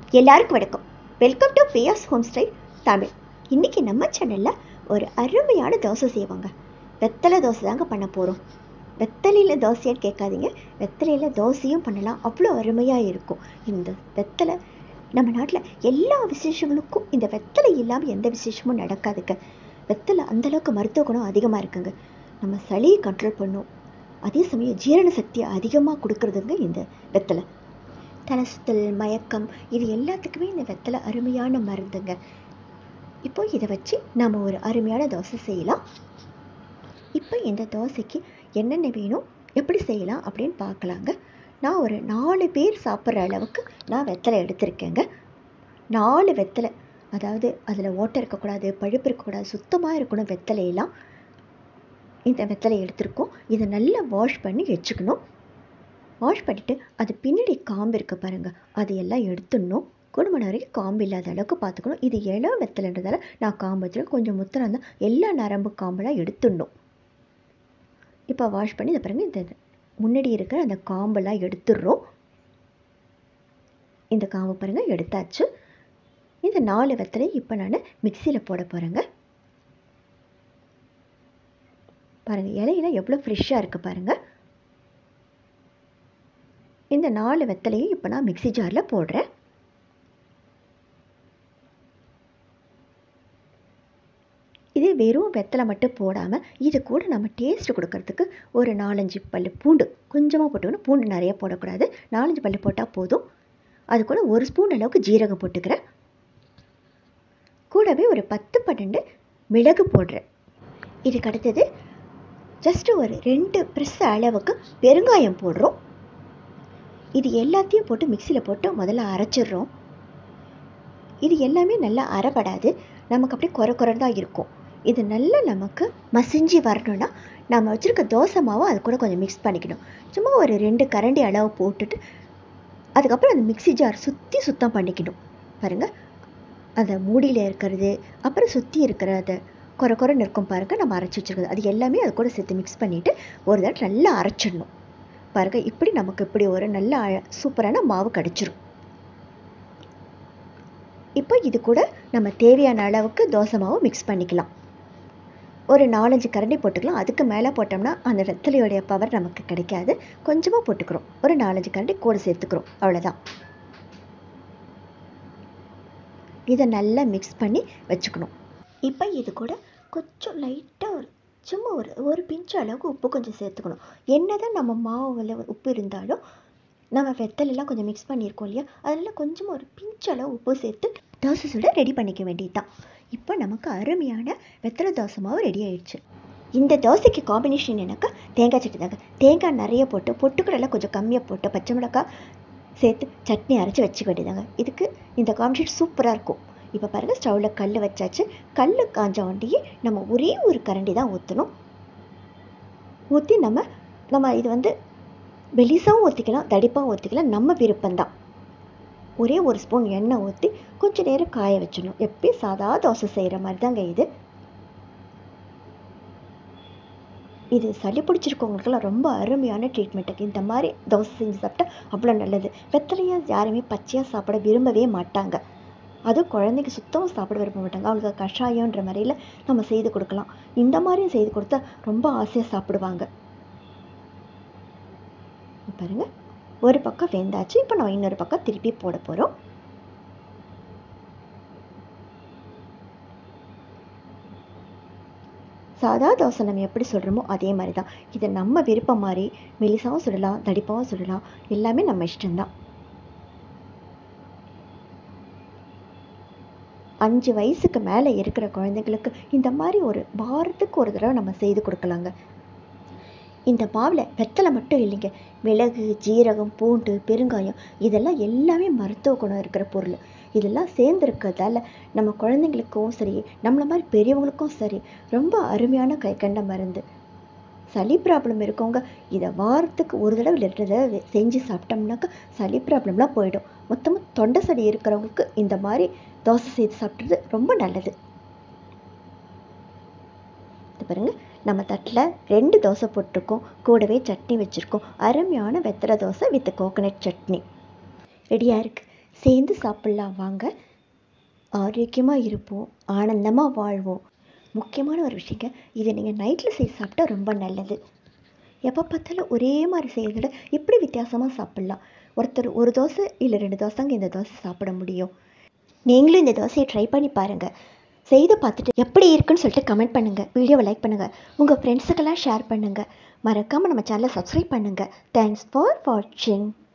எல்லாருக்கும் வணக்கம் welcome to Piya's home style Tamil இன்னைக்கு நம்ம சேனலில் ஒரு அருமையான தோசை செய்வாங்க வெத்தலை தோசை தாங்க பண்ண போகிறோம் வெத்தலையில் தோசையான்னு கேட்காதீங்க வெத்தலையில் தோசையும் பண்ணலாம் அவ்வளோ அருமையாக இருக்கும் இந்த வெத்தலை நம்ம நாட்டில் எல்லா விசேஷங்களுக்கும் இந்த வெத்தலை இல்லாமல் எந்த விசேஷமும் நடக்காதுங்க வெத்தலை அந்தளவுக்கு மருத்துவ குணம் அதிகமாக இருக்குங்க நம்ம சளியை கண்ட்ரோல் பண்ணும் அதே சமயம் ஜீரண சக்தியை அதிகமாக கொடுக்குறதுங்க இந்த வெத்தலை தலை சுத்தல் மயக்கம் இது எல்லாத்துக்குமே இந்த வெத்தலை அருமையான மருந்துங்க இப்போ இதை வச்சு நாம் ஒரு அருமையான தோசை செய்யலாம் இப்போ இந்த தோசைக்கு என்னென்ன வேணும் எப்படி செய்யலாம் அப்படின்னு பார்க்கலாங்க நான் ஒரு நாலு பேர் சாப்பிட்ற அளவுக்கு நான் வெத்தலை எடுத்திருக்கேங்க நாலு வெத்தலை அதாவது அதில் ஓட்டை இருக்கக்கூடாது பழுப்பு இருக்கக்கூடாது சுத்தமாக இருக்கணும் வெத்தலையெல்லாம் இந்த வெத்தலை எடுத்திருக்கோம் இதை நல்லா வாஷ் பண்ணி வச்சுக்கணும் வாஷ் பண்ணிவிட்டு அது பின்னாடி காம்பு இருக்கு பாருங்கள் அதையெல்லாம் எடுத்துடணும் குடும்பம் வரைக்கும் காம்பு இல்லாத அளவுக்கு பார்த்துக்கணும் இது இளம் வெத்தலைன்றதால நான் காம்பு வச்சுருக்கேன் கொஞ்சம் முத்திரம் தான் எல்லா நரம்பு காம்பெல்லாம் எடுத்துடணும் இப்போ வாஷ் பண்ணி இதை பாருங்கள் இந்த முன்னாடி இருக்கிற அந்த காம்பெல்லாம் எடுத்துடுறோம் இந்த காம்பு பாருங்கள் எடுத்தாச்சு இந்த நாலு வெத்தலை இப்போ நான் மிக்சியில் போட போகிறேங்க பாருங்கள் இலையெல்லாம் எவ்வளோ ஃப்ரெஷ்ஷாக இருக்குது பாருங்கள் இந்த நாலு வெத்தலையும் இப்போ நான் மிக்சி ஜாரில் போடுறேன் இது வெறும் வெத்தலை மட்டும் போடாமல் இது கூட நம்ம டேஸ்ட் கொடுக்கறதுக்கு ஒரு நாலஞ்சு பல் பூண்டு கொஞ்சமாக போட்டுக்கணும் பூண்டு நிறைய போடக்கூடாது நாலஞ்சு பல் போட்டால் போதும் அது கூட ஒரு ஸ்பூன் அளவுக்கு ஜீரகம் போட்டுக்கிறேன் கூடவே ஒரு பத்து பன்னெண்டு மிளகு போடுறேன் இதுக்கு அடுத்தது ஜஸ்ட்டு ஒரு ரெண்டு ப்ரெஸ் அளவுக்கு பெருங்காயம் போடுறோம் இது எல்லாத்தையும் போட்டு மிக்சியில் போட்டு முதல்ல அரைச்சிடுறோம் இது எல்லாமே நல்லா அரைப்படாது நமக்கு அப்படியே குறை குறை தான் இருக்கும் இது நல்லா நமக்கு மசிஞ்சு வரணும்னா நம்ம வச்சுருக்க தோசை மாவை அது கூட கொஞ்சம் மிக்ஸ் பண்ணிக்கணும் சும்மா ஒரு ரெண்டு கரண்டி அளவு போட்டுட்டு அதுக்கப்புறம் அந்த மிக்சி ஜார் சுற்றி சுத்தம் பண்ணிக்கணும் பாருங்கள் அந்த மூடியில் இருக்கிறது அப்புறம் சுற்றி இருக்கிற அதை குறை குறைன்னு இருக்கும் பாருங்கள் நம்ம அரைச்சி வச்சுருக்கிறது அது எல்லாமே அது கூட சேர்த்து மிக்ஸ் பண்ணிவிட்டு ஒரு தடவை நல்லா அரைச்சிடணும் பாருங்கள் இப்படி நமக்கு இப்படி ஒரு நல்ல அழ சூப்பரான மாவு கிடச்சிரும் இப்போ இது கூட நம்ம தேவையான அளவுக்கு தோசை மாவு மிக்ஸ் பண்ணிக்கலாம் ஒரு நாலஞ்சு கரண்டி போட்டுக்கலாம் அதுக்கு மேலே போட்டோம்னா அந்த வெத்தலையோடைய பவர் நமக்கு கிடைக்காது கொஞ்சமாக போட்டுக்கிறோம் ஒரு நாலஞ்சு கரண்டி கூட சேர்த்துக்கிறோம் அவ்வளோதான் இதை நல்லா மிக்ஸ் பண்ணி வச்சுக்கணும் இப்போ இது கூட கொஞ்சம் லைட்டாக ஒரு சும்மா ஒரு ஒரு பிஞ்சு அளவுக்கு உப்பு கொஞ்சம் சேர்த்துக்கணும் என்ன தான் நம்ம மாவில் உப்பு இருந்தாலும் நம்ம வெத்தலெல்லாம் கொஞ்சம் மிக்ஸ் பண்ணியிருக்கோம் இல்லையா அதில் கொஞ்சமாக ஒரு பிஞ்சு அளவு உப்பு சேர்த்து தோசை சுட ரெடி பண்ணிக்க வேண்டியது தான் இப்போ நமக்கு அருமையான வெத்தலை தோசை மாவு ரெடி ஆயிடுச்சு இந்த தோசைக்கு காம்பினேஷன் எனக்கு தேங்காய் சட்னி தாங்க தேங்காய் நிறைய போட்டு பொட்டுக்கடலை கொஞ்சம் கம்மியாக போட்டு பச்சை மிளகாய் சேர்த்து சட்னி அரைச்சி வச்சுக்க வேண்டியதாங்க இதுக்கு இந்த காம்பினேஷன் சூப்பராக இருக்கும் இப்போ பாருங்கள் ஸ்டவ்வில் கல் வச்சாச்சு கல் காஞ்ச வண்டியே நம்ம ஒரே ஒரு கரண்டி தான் ஊற்றணும் ஊற்றி நம்ம நம்ம இது வந்து வெளிசாவும் ஊற்றிக்கலாம் தடிப்பாகவும் ஊற்றிக்கலாம் நம்ம விருப்பம்தான் ஒரே ஒரு ஸ்பூன் எண்ணெய் ஊற்றி கொஞ்சம் நேரம் காய வச்சிடணும் எப்பயும் சாதா தோசை செய்கிற மாதிரி தாங்க இது இது சளி பிடிச்சிருக்கவங்களுக்கெல்லாம் ரொம்ப அருமையான ட்ரீட்மெண்ட்டுக்கு இந்த மாதிரி தோசை செஞ்சு சாப்பிட்டா அவ்வளோ நல்லது வெத்தலையாக யாருமே பச்சையாக சாப்பிட விரும்பவே மாட்டாங்க அதுவும் குழந்தைக்கு சுத்தமாக சாப்பிட விரும்ப மாட்டாங்க அவங்களுக்கு கஷாயன்ற முறையில் நம்ம செய்து கொடுக்கலாம் இந்த மாதிரியும் செய்து கொடுத்தா ரொம்ப ஆசையாக சாப்பிடுவாங்க பாருங்க ஒரு பக்கம் வெந்தாச்சு இப்போ நம்ம இன்னொரு பக்கம் திருப்பி போட போகிறோம் சாதா தோசை நம்ம எப்படி சொல்கிறோமோ அதே மாதிரி தான் இதை நம்ம விருப்பம் மாதிரி மெலிசாவும் சுடலாம் தடிப்பாகவும் சுடலாம் எல்லாமே நம்ம இஷ்டம்தான் அஞ்சு வயசுக்கு மேலே இருக்கிற குழந்தைங்களுக்கு இந்த மாதிரி ஒரு வாரத்துக்கு ஒரு தடவை நம்ம செய்து கொடுக்கலாங்க இந்த மாவில் வெத்தலை மட்டும் இல்லைங்க மிளகு ஜீரகம் பூண்டு பெருங்காயம் இதெல்லாம் எல்லாமே மருத்துவ குணம் இருக்கிற பொருள் இதெல்லாம் சேர்ந்துருக்கிறதால நம்ம குழந்தைங்களுக்கும் சரி நம்மளை மாதிரி பெரியவங்களுக்கும் சரி ரொம்ப அருமையான கை கண்ட மருந்து சளி ப்ராப்ளம் இருக்கவங்க இதை வாரத்துக்கு ஒரு தடவை ரெண்டு தடவை செஞ்சு சாப்பிட்டோம்னாக்கா சளி ப்ராப்ளம்லாம் போயிடும் மொத்தமாக தொண்டை சளி இருக்கிறவங்களுக்கு இந்த மாதிரி தோசை செய்து சாப்பிட்றது ரொம்ப நல்லது இது பாருங்க நம்ம தட்டில் ரெண்டு தோசை போட்டிருக்கோம் கூடவே சட்னி வச்சுருக்கோம் அருமையான வெத்தலை தோசை வித் கோகனட் சட்னி ரெடியாக இருக்குது சேர்ந்து சாப்பிட்லாம் வாங்க ஆரோக்கியமாக இருப்போம் ஆனந்தமாக வாழ்வோம் முக்கியமான ஒரு விஷயங்க இதை நீங்கள் நைட்டில் செய்து சாப்பிட்டா ரொம்ப நல்லது எப்போ பார்த்தாலும் ஒரே மாதிரி செய்கிறத விட எப்படி வித்தியாசமாக சாப்பிட்லாம் ஒருத்தர் ஒரு தோசை இல்லை ரெண்டு தோசைங்க இந்த தோசை சாப்பிட முடியும் நீங்களும் இந்த தோசையை ட்ரை பண்ணி பாருங்கள் செய்து பார்த்துட்டு எப்படி இருக்குன்னு சொல்லிட்டு கமெண்ட் பண்ணுங்கள் வீடியோவை லைக் பண்ணுங்கள் உங்கள் ஃப்ரெண்ட்ஸுக்கெல்லாம் ஷேர் பண்ணுங்கள் மறக்காமல் நம்ம சேனலை சப்ஸ்கிரைப் பண்ணுங்கள் தேங்க்ஸ் ஃபார் வாட்சிங்